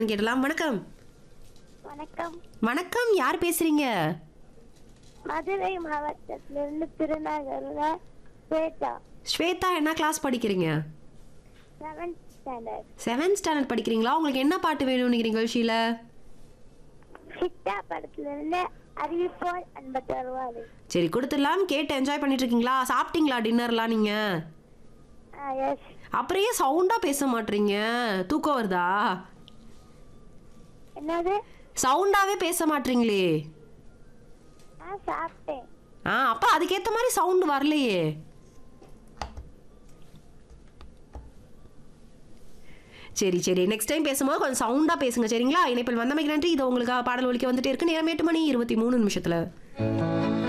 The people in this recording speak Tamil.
கேட்டலாம் வணக்கம் வணக்கம் வணக்கம் யார் பேசுறீங்க மதுரை மாவட்டத்திலிருந்து திருநகர்ல ஸ்வேதா ஸ்வேதா என்ன கிளாஸ் படிக்கிறீங்க செவன்த் ஸ்டாண்டர்ட் செவன்த் ஸ்டாண்டர்ட் படிக்கிறீங்களா உங்களுக்கு என்ன பாட்டு வேணும் நீங்க நிகழ்ச்சியில சிட்டா படத்திலிருந்து அறிவிப்போல் அன்பு தருவாரு சரி கொடுத்துடலாம் கேட்டு என்ஜாய் பண்ணிட்டு இருக்கீங்களா சாப்பிட்டீங்களா டின்னர்லாம் நீங்க எஸ் அப்புறம் ஏன் சவுண்டா பேச மாட்டீங்க தூக்கம் வருதா என்னது சவுண்டாவே பேச மாட்டீங்களே நான் சாப்பிட்டேன் ஆ அப்ப அதுக்கேத்த மாதிரி சவுண்ட் வரலையே சரி சரி நெக்ஸ்ட் டைம் பேசும்போது கொஞ்சம் சவுண்டா பேசுங்க சரிங்களா இணைப்பில் வந்தமைக்கு நன்றி இது உங்களுக்காக பாடல் ஒலிக்க வந்துட்டே இருக்கு நேரம் எட்டு மணி இருபத்தி மூணு நிமிஷத்துல